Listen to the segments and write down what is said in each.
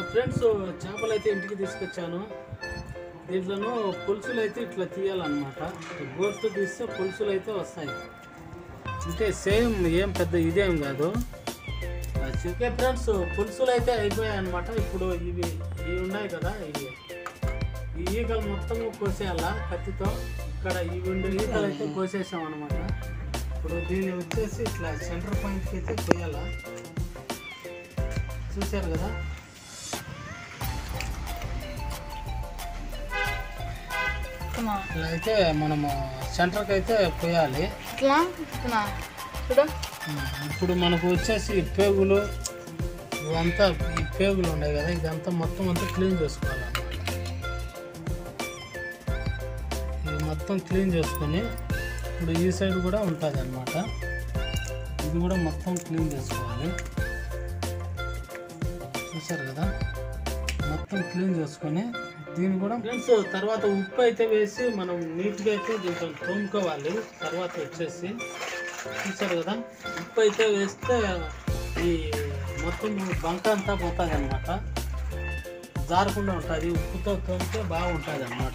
friends చేపలు అయితే ఇంటికి తీసుకొచ్చాను దీంట్లోనూ పులుసులు అయితే ఇట్లా తీయాలన్నమాట గోరుతో తీస్తే పులుసులు అయితే వస్తాయి అంటే సేమ్ ఏం పెద్ద ఇదేం కాదు ఓకే ఫ్రెండ్స్ పులుసులు అయితే అయిపోయాయి అనమాట ఇప్పుడు ఇవి ఇవి ఉన్నాయి కదా ఇవి ఈ ఈగలు మొత్తం కోసేయాల కత్తితో ఇక్కడ ఇవి ఉండే ఈగలు అయితే కోసేసాం అనమాట ఇప్పుడు దీన్ని వచ్చేసి ఇట్లా సెంటర్ పాయింట్కి అయితే కోయాలా చూశారు కదా ఇట్లా ఇలా అయితే మనము సెంటర్కి అయితే పోయాలి ఇట్లా ఇట్లా చూడు ఇప్పుడు మనకు వచ్చేసి ఈ పేగులు ఇవంతా ఈ పేగులు ఉన్నాయి కదా ఇదంతా మొత్తం అంతా క్లీన్ చేసుకోవాలన్నమాట ఇది మొత్తం క్లీన్ చేసుకొని ఇప్పుడు ఈ సైడ్ కూడా ఉంటుంది అనమాట ఇది కూడా మొత్తం క్లీన్ చేసుకోవాలి చూసారు కదా మొత్తం క్లీన్ చేసుకొని దీన్ని కూడా ఫ్రెండ్స్ తర్వాత ఉప్పు అయితే వేసి మనం నీట్గా అయితే దీంట్లో తోముకోవాలి తర్వాత వచ్చేసి చూసారు కదా ఉప్పు అయితే వేస్తే ఈ మొత్తం బంక అంతా పోతుంది అనమాట జారకుండా ఉంటుంది ఉప్పుతో తోమితే బాగుంటుంది అనమాట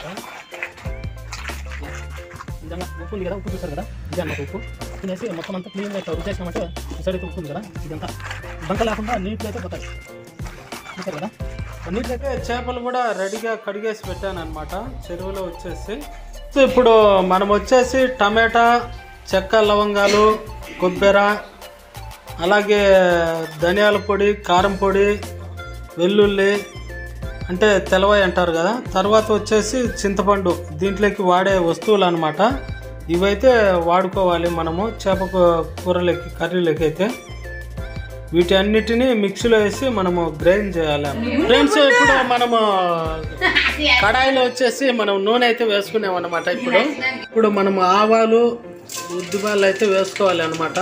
నిజంగా ఉప్పు ఉంది కదా ఉప్పు చూసారు కదా ఇది అన్నమాట ఉప్పు తినేసి మొత్తం అంతా క్లీన్గా అయితే రుచి చేసినామంటే ఈ సైడ్ అయితే ఉప్పు ఉంది కదా ఇదంతా బంక లేకుండా నీట్గా అయితే పోతుంది చూసారు కదా నీట్గా అయితే చేపలు కూడా రెడీగా కడిగేసి పెట్టాను అనమాట చెరువులో వచ్చేసి సో ఇప్పుడు మనం వచ్చేసి టమాటా చెక్క లవంగాలు కొబ్బెర అలాగే ధనియాల పొడి కారం పొడి వెల్లుల్లి అంటే తెలవాయి అంటారు కదా తర్వాత వచ్చేసి చింతపండు దీంట్లోకి వాడే వస్తువులు అనమాట ఇవైతే వాడుకోవాలి మనము చేప కూ- కూరలకి కర్రీలకి అయితే వీటన్నిటిని మిక్సీలో వేసి మనము గ్రైండ్ చేయాలి ఫ్రెండ్స్ ఇప్పుడు మనము కడాయిలో వచ్చేసి మనం నూనె అయితే వేసుకున్నాం అనమాట ఇప్పుడు ఇప్పుడు మనం ఆవాలు ఉద్దిపాలు అయితే వేసుకోవాలి అనమాట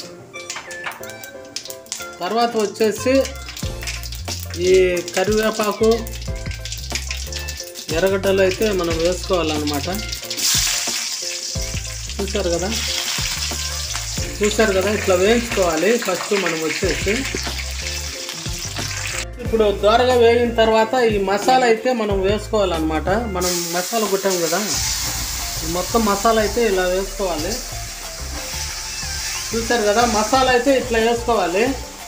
తర్వాత వచ్చేసి ఈ కరివేపాకు ఎర్రగడ్డలు అయితే మనం వేసుకోవాలన్నమాట చూసారు కదా చూసారు కదా ఇట్లా వేయించుకోవాలి ఫస్ట్ మనం వచ్చేసి ఇప్పుడు దోరగా వేగిన తర్వాత ఈ మసాలా అయితే మనం వేసుకోవాలన్నమాట మనం మసాలా కొట్టాం కదా ఈ మొత్తం మసాలా అయితే ఇలా వేసుకోవాలి చూసారు కదా మసాలా అయితే ఇట్లా వేసుకోవాలి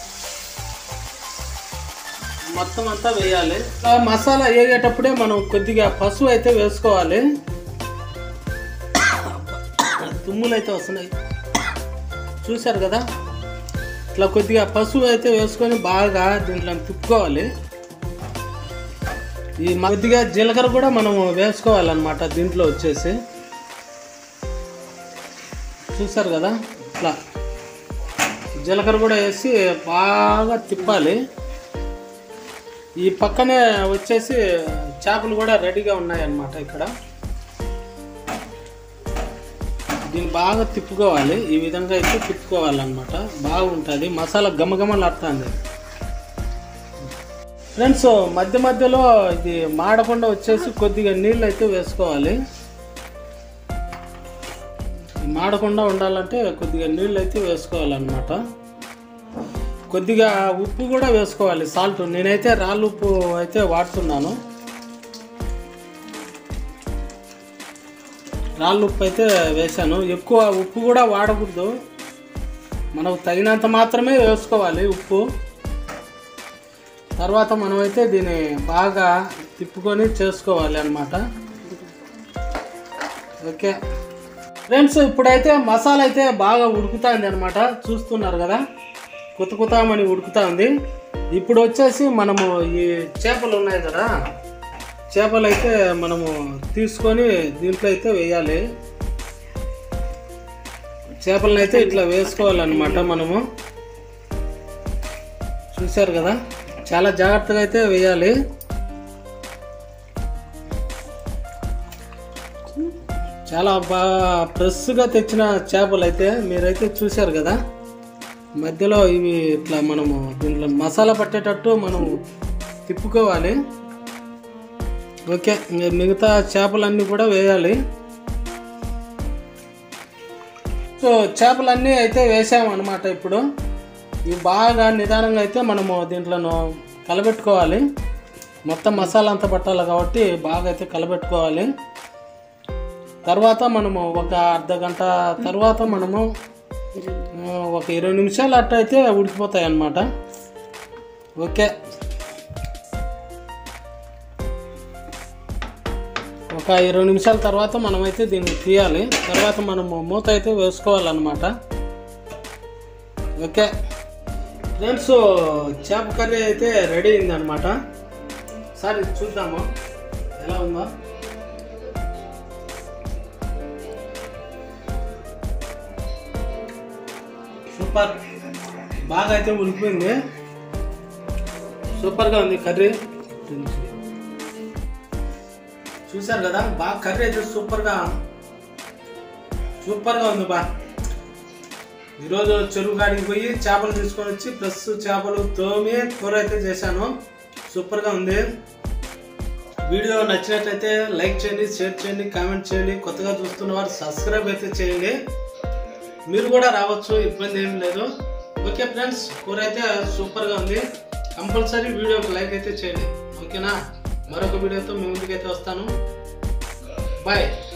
మొత్తం అంతా వేయాలి ఆ మసాలా వేగేటప్పుడే మనం కొద్దిగా పసుపు అయితే వేసుకోవాలి తుమ్ములు అయితే వస్తున్నాయి చూశారు కదా ఇట్లా కొద్దిగా పసుపు అయితే వేసుకొని బాగా దీంట్లో తిప్పుకోవాలి ఈ కొద్దిగా జీలకర్ర కూడా మనం వేసుకోవాలన్నమాట దీంట్లో వచ్చేసి చూశారు కదా ఇట్లా జీలకర్ర కూడా వేసి బాగా తిప్పాలి ఈ పక్కనే వచ్చేసి చేపలు కూడా రెడీగా ఉన్నాయన్నమాట ఇక్కడ దీన్ని బాగా తిప్పుకోవాలి ఈ విధంగా అయితే తిప్పుకోవాలన్నమాట బాగుంటుంది మసాలా గమగమలాడుతుంది ఫ్రెండ్స్ మధ్య మధ్యలో ఇది మాడకుండా వచ్చేసి కొద్దిగా నీళ్ళు అయితే వేసుకోవాలి ఈ మాడకుండా ఉండాలంటే కొద్దిగా నీళ్ళు అయితే వేసుకోవాలన్నమాట కొద్దిగా ఉప్పు కూడా వేసుకోవాలి సాల్ట్ నేనైతే రాళ్ళు ఉప్పు అయితే వాడుతున్నాను రాళ్ళు ఉప్పు అయితే వేశాను ఎక్కువ ఉప్పు కూడా వాడకూడదు మనకు తగినంత మాత్రమే వేసుకోవాలి ఉప్పు తర్వాత మనమైతే దీన్ని బాగా తిప్పుకొని చేసుకోవాలి అన్నమాట ఓకే ఫ్రెండ్స్ ఇప్పుడైతే మసాలా అయితే బాగా ఉడుకుతుంది అనమాట చూస్తున్నారు కదా కుత కుతామని ఉడుకుతా ఉంది ఇప్పుడు వచ్చేసి మనము ఈ చేపలు ఉన్నాయి కదా చేపలు అయితే మనము తీసుకొని దీంట్లో అయితే వేయాలి చేపలను అయితే ఇట్లా వేసుకోవాలన్నమాట మనము చూశారు కదా చాలా జాగ్రత్తగా అయితే వేయాలి చాలా బాగా ఫ్రెష్గా తెచ్చిన చేపలు అయితే మీరైతే చూశారు కదా మధ్యలో ఇవి ఇట్లా మనము దీంట్లో మసాలా పట్టేటట్టు మనం తిప్పుకోవాలి ఓకే ఇంకా మిగతా చేపలన్నీ కూడా వేయాలి సో చేపలన్నీ అయితే వేసామన్నమాట ఇప్పుడు ఇవి బాగా నిదానంగా అయితే మనము దీంట్లో కలబెట్టుకోవాలి మొత్తం మసాలా అంతా పట్టాలి కాబట్టి బాగా అయితే కలబెట్టుకోవాలి తర్వాత మనము ఒక అర్ధ గంట తర్వాత మనము ఆ, ఒక ఇరవై నిమిషాలు అట్ట అయితే ఉడికిపోతాయి అన్నమాట ఓకే ఒక ఇరవై నిమిషాల తర్వాత మనమైతే దీన్ని తీయాలి తర్వాత మనము మూత అయితే వేసుకోవాలన్నమాట ఓకే ఫ్రెండ్స్ చేప కర్రీ అయితే రెడీ అయిందనమాట సరే చూద్దాము ఎలా ఉందో సూపర్ బాగా అయితే ఉడికిపోయింది సూపర్గా ఉంది కర్రీ చూసారు కదా బాగా కర్రీ అయితే సూపర్గా సూపర్గా ఉంది బా ఈరోజు చెరువు కాడికి పోయి చేపలు తీసుకొని వచ్చి ప్లస్ చేపలు తోమి కూర అయితే చేశాను సూపర్గా ఉంది వీడియో నచ్చినట్లయితే లైక్ చేయండి షేర్ చేయండి కామెంట్ చేయండి కొత్తగా చూస్తున్న వారు సబ్స్క్రైబ్ అయితే చేయండి మీరు కూడా రావచ్చు ఇబ్బంది ఏం లేదు ఓకే ఫ్రెండ్స్ కూర అయితే సూపర్గా ఉంది కంపల్సరీ వీడియోకి లైక్ అయితే చేయండి ఓకేనా మరొక వీడియోతో మీ ముందుకైతే వస్తాను బాయ్